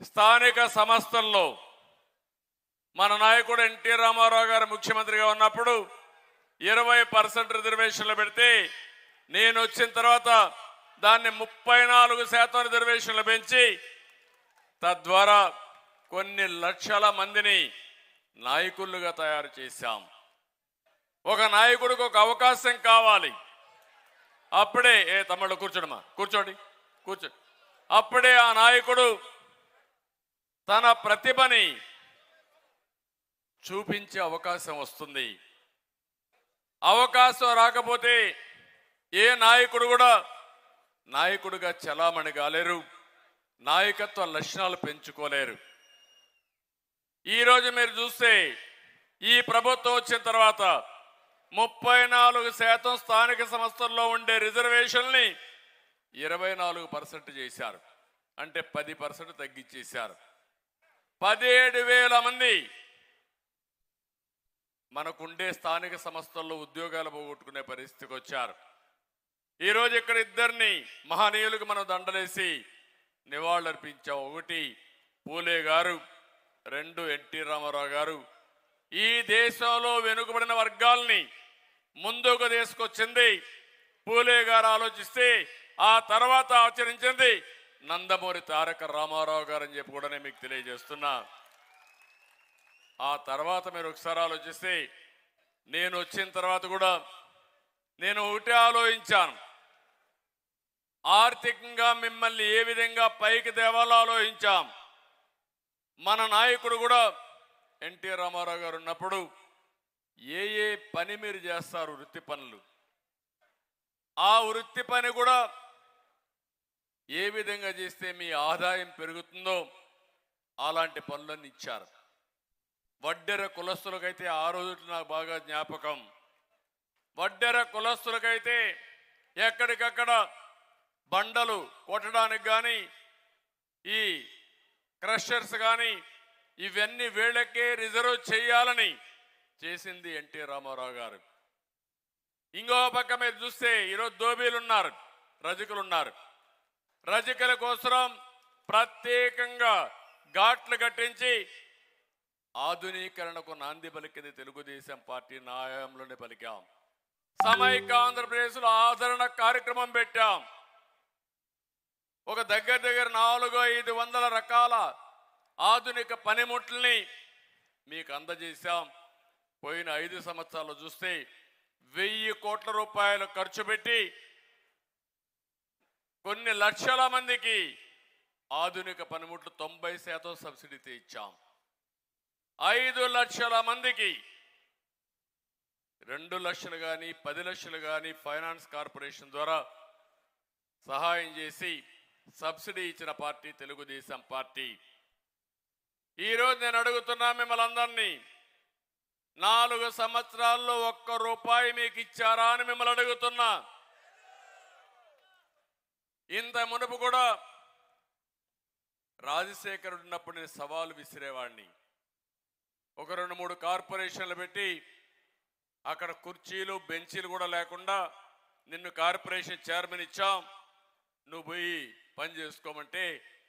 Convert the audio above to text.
స్థానిక సంస్థల్లో మన నాయకుడు ఎన్టీ రామారావు గారు ముఖ్యమంత్రిగా ఉన్నప్పుడు ఇరవై పర్సెంట్ రిజర్వేషన్లు పెడితే నేను వచ్చిన తర్వాత దాన్ని ముప్పై నాలుగు శాతం రిజర్వేషన్లు పెంచి తద్వారా కొన్ని లక్షల మందిని నాయకులుగా తయారు చేశాం ఒక నాయకుడికి ఒక అవకాశం కావాలి అప్పుడే ఏ తమ్ముళ్ళు కూర్చోడమ్మా కూర్చోండి కూర్చో అప్పుడే ఆ నాయకుడు తన ప్రతిభని చూపించే అవకాశం వస్తుంది అవకాశం రాకపోతే ఏ నాయకుడు కూడా నాయకుడిగా చలామణి కాలేరు నాయకత్వ లక్షణాలు పెంచుకోలేరు ఈరోజు మీరు చూస్తే ఈ ప్రభుత్వం వచ్చిన తర్వాత ముప్పై నాలుగు శాతం స్థానిక సంస్థల్లో ఉండే రిజర్వేషన్ని ఇరవై నాలుగు పర్సెంట్ చేశారు అంటే పది పర్సెంట్ తగ్గించేశారు పదిహేడు వేల మంది మనకుండే స్థానిక సంస్థల్లో ఉద్యోగాలు పోగొట్టుకునే పరిస్థితికి వచ్చారు ఈరోజు ఇక్కడ ఇద్దరిని మహనీయులకు మనం దండలేసి నివాళులర్పించాం ఒకటి పూలే గారు రెండు ఎన్టీ రామారావు గారు ఈ దేశంలో వెనుకబడిన వర్గాల్ని ముందుకు తీసుకొచ్చింది పూలే గారు ఆలోచిస్తే ఆ తర్వాత ఆచరించింది నందమూరి తారక రామారావు గారు అని చెప్పి కూడా నేను మీకు తెలియజేస్తున్నా ఆ తర్వాత మీరు ఒకసారి ఆలోచిస్తే నేను వచ్చిన తర్వాత కూడా నేను ఒకటే ఆలోచించాను ఆర్థికంగా మిమ్మల్ని ఏ విధంగా పైకి తేవాలో ఆలోచించాం మన నాయకుడు కూడా ఎన్టీ రామారావు గారు ఉన్నప్పుడు ఏ ఏ పని మీరు చేస్తారు వృత్తి పనులు ఆ వృత్తి పని కూడా ఏ విధంగా చేస్తే మీ ఆదాయం పెరుగుతుందో అలాంటి పనులన్నీ ఇచ్చారు వడ్డెర కులస్తులకైతే ఆ రోజు నాకు బాగా జ్ఞాపకం వడ్డెర కులస్తులకైతే ఎక్కడికక్కడ బండలు కొట్టడానికి కానీ ఈ క్రషర్స్ కానీ ఇవన్నీ వీళ్ళకే రిజర్వ్ చేయాలని చేసింది ఎన్టీ రామారావు గారు ఇంకో పక్క మీరు చూస్తే ఈరోజు దోబీలు ఉన్నారు రజకులు ఉన్నారు రజకుల కోసం ప్రత్యేకంగా ఘాట్లు కట్టించి ఆధునీకరణకు నాంది పలికింది తెలుగుదేశం పార్టీ న్యాయంలోనే పలికాం సమైక్య ఆంధ్రప్రదేశ్లో ఆదరణ కార్యక్రమం పెట్టాం ఒక దగ్గర దగ్గర నాలుగు ఐదు వందల రకాల ఆధునిక పనిముట్లని మీకు అందజేశాం పోయిన ఐదు సంవత్సరాలు చూస్తే వెయ్యి కోట్ల రూపాయలు ఖర్చు పెట్టి కొన్ని లక్షల మందికి ఆధునిక పనిముట్లు తొంభై శాతం సబ్సిడీతో ఇచ్చాం ఐదు లక్షల మందికి రెండు లక్షలు కానీ పది లక్షలు కానీ ఫైనాన్స్ కార్పొరేషన్ ద్వారా సహాయం చేసి సబ్సిడీ ఇచ్చిన పార్టీ తెలుగుదేశం పార్టీ ఈరోజు నేను అడుగుతున్నా మిమ్మల్ని అందరినీ నాలుగు సంవత్సరాల్లో ఒక్క రూపాయి మీకు ఇచ్చారా అని మిమ్మల్ని అడుగుతున్నా ఇంత మునుపు కూడా రాజశేఖరుడు ఉన్నప్పుడు నేను సవాలు విసిరేవాడిని ఒక రెండు మూడు కార్పొరేషన్లు పెట్టి అక్కడ కుర్చీలు బెంచీలు కూడా లేకుండా నిన్ను కార్పొరేషన్ చైర్మన్ ఇచ్చాం నువ్వు పోయి పని చేసుకోమంటే